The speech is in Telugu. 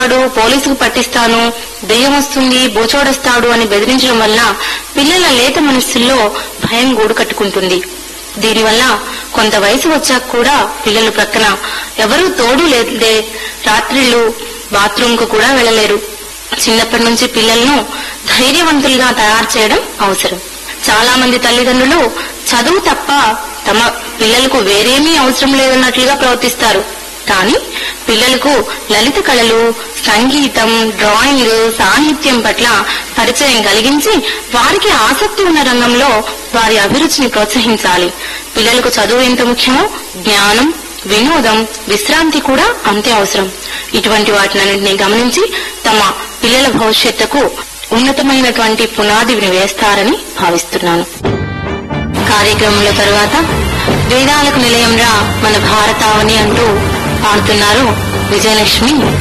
వాడు పోలీసుకు పట్టిస్తాను దెయ్యం వస్తుంది బోచోడొస్తాడు అని బెదిరించడం వల్ల పిల్లల లేత మనస్సుల్లో భయం గూడు కట్టుకుంటుంది దీనివల్ల కొంత వయసు వచ్చాక కూడా పిల్లలు ప్రక్కన ఎవరూ తోడు లేదే రాత్రిళ్ళు బాత్రూమ్ కు కూడా వెళ్ళలేరు చిన్నప్పటి నుంచి పిల్లలను ధైర్యవంతులుగా తయారు చేయడం అవసరం చాలా మంది తల్లిదండ్రులు చదువు తప్ప తమ పిల్లలకు వేరేమీ అవసరం లేదన్నట్లుగా ప్రవర్తిస్తారు కానీ పిల్లలకు లలిత కళలు సంగీతం డ్రాయింగ్ సాహిత్యం పట్ల పరిచయం కలిగించి వారికి ఆసక్తి ఉన్న రంగంలో వారి అభిరుచిని ప్రోత్సహించాలి పిల్లలకు చదువు ఎంత ముఖ్యమో జ్ఞానం వినోదం విశ్రాంతి కూడా అంతే అవసరం ఇటువంటి వాటినన్నింటినీ గమనించి తమ పిల్లల భవిష్యత్తుకు ఉన్నతమైనటువంటి పునాదిని వేస్తారని భావిస్తున్నాను కార్యక్రమంలో తరువాత వేదాలకు నిలయంరా మన భారతావని అంటూ పాడుతున్నారు విజయలక్ష్మి